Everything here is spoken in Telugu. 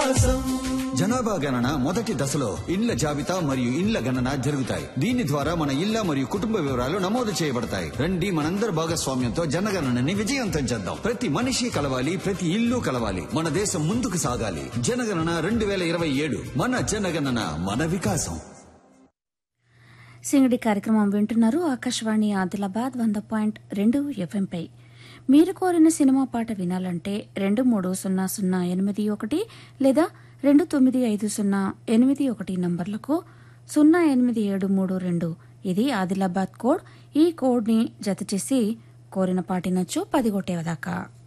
వికాసం జనాభా గణన మొదటి దశలో ఇండ్ల జాబితా మరియు ఇండ్ల గణన జరుగుతాయి దీని ద్వారా మన ఇళ్ల మరియు కుటుంబ వివరాలు నమోదు చేయబడతాయి రండి మనందరి భాగస్వామ్యంతో జనగణనని విజయవంతం చేద్దాం ప్రతి మనిషి కలవాలి ప్రతి ఇల్లు కలవాలి మన దేశం ముందుకు సాగాలి జనగణన రెండు వేల ఇరవై ఏడు మన జనగణన మన వికాసం సింగడి కార్యక్రమం వింటున్నారు ఆకాశవాణి ఆదిలాబాద్ వంద పాయింట్ రెండు ఎఫ్ఎంపై మీరు కోరిన సినిమా పాట వినాలంటే రెండు మూడు సున్నా సున్నా ఎనిమిది ఒకటి లేదా రెండు తొమ్మిది ఐదు సున్నా ఎనిమిది ఒకటి నంబర్లకు సున్నా ఎనిమిది ఏడు మూడు రెండు ఇది ఆదిలాబాద్ కోడ్ ఈ కోడ్ని జత చేసి కోరిన పాటినచ్చు పది కొట్టేదాకా